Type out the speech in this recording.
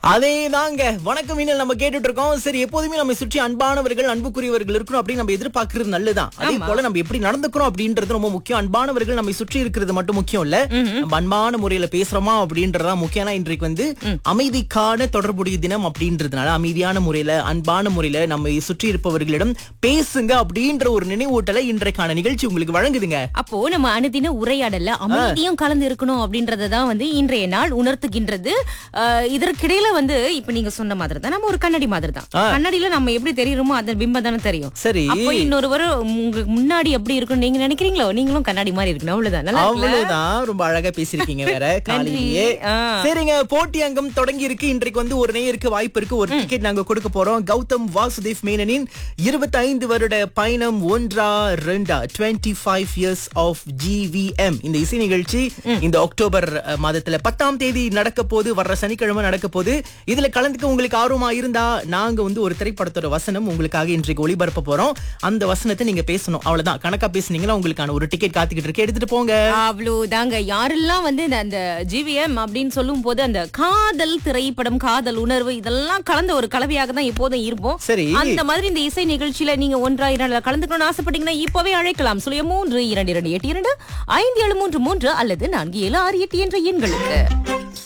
அதே தாங்க வணக்கம் இன்னும் நம்ம கேட்டுட்டு இருக்கோம் சரி எப்போதுமே நம்ம சுற்றி அன்பானவர்கள் அன்புக்குரியவர்கள் இருக்கணும் அப்படின்னு நம்ம எதிர்பார்க்கிறது நல்லதுதான் அதே போல நம்ம எப்படி நடந்துக்கிறோம் அப்படின்றது ரொம்ப முக்கியம் அன்பானவர்கள் நம்ம சுற்றி இருக்கிறது மட்டும் முக்கியம் இல்ல நம்ம அன்பான முறையில பேசுறோமா அப்படின்றதா முக்கியம் ஆனா இன்றைக்கு வந்து அமைதிக்கான தொடர்புடைய தினம் அப்படின்றதுனால அமைதியான முறையில அன்பான முறையில நம்ம சுற்றி இருப்பவர்களிடம் பேசுங்க அப்படின்ற ஒரு நினைவூட்டலை இன்றைக்கான நிகழ்ச்சி உங்களுக்கு வழங்குதுங்க அப்போ நம்ம அனுதின உரையாடல்ல அமைதியும் கலந்து இருக்கணும் அப்படின்றத தான் வந்து இன்றைய நாள் உணர்த்துகின்றது அஹ், இதற்கிடையில வந்து இப்ப நீங்க சொன்ன மாதிரி தான் நம்ம ஒரு கண்ணாடி மாதிரி தான் கண்ணாடியில நம்ம எப்படி தெரியுறோமோ அந்த பிம்பம் தானே தெரியும் சரி அப்போ இன்னொருவர் உங்களுக்கு முன்னாடி எப்படி இருக்கணும் நீங்க நினைக்கிறீங்களோ நீங்களும் கண்ணாடி மாதிரி இருக்கணும் அவ்வளவுதான் நல்லா இருக்குல்ல? அவ்வளவுதான் ரொம்ப அழகா பேசிருக்கீங்க வேற காலையிலேயே ஆ. சரிங்க போட்டி அங்கம் தொடங்கி இருக்கு இன்றைக்கு வந்து ஒரு நேயருக்கு வாய்ப்பு இருக்கு ஒரு டிக்கெட் நாங்க கொடுக்க போறோம் கௌதம் வாசுதேவ் மேனனின் 25 வருட பயணம் ஒன்றா ரெண்டா 25 ஃபைவ் இயர்ஸ் ஆஃப் ஜிவிஎம் இந்த இசை நிகழ்ச்சி இந்த அக்டோபர் அஹ், மாதத்துல பத்தாம் தேதி நடக்க போது வர்ற சனிக்கிழமை நடக்க போது இதுல கலந்துக்க உங்களுக்கு ஆர்வமா இருந்தா நாங்க வந்து ஒரு திரைப்படத்தோட வசனம் உங்களுக்காக இன்றைக்கு ஒளிபரப்ப போறோம் அந்த வசனத்தை நீங்க பேசணும் அவ்வளவுதான் கணக்கா பேசுனீங்கன்னா உங்களுக்கான ஒரு டிக்கெட் காத்துக்கிட்டு இருக்கு எடுத்துட்டு போங்க அவ்வளவுதாங்க யாரெல்லாம் வந்து இந்த- அந்த ஜிவிஎம் அப்படின்னு சொல்லும் போது அந்த காதல் திரைப்படம் காதல் உணர்வு இதெல்லாம் கலந்த ஒரு கலவையாக தான் எப்போதும் இருப்போம் சரி. அந்த மாதிரி இந்த இசை நிகழ்ச்சியில நீங்க ஒன்றா இரண்டு கலந்துக்கணும்னு ஆசைப்பட்டீங்கன்னா இப்பவே அழைக்கலாம் சுழிய மூன்று இரண்டு இரண்டு எட்டு இரண்டு ஐந்து ஏழு மூன்று மூன்று அல்லது நான்கு ஏழு ஆறு எட்டு என்ற எண்களுக்கு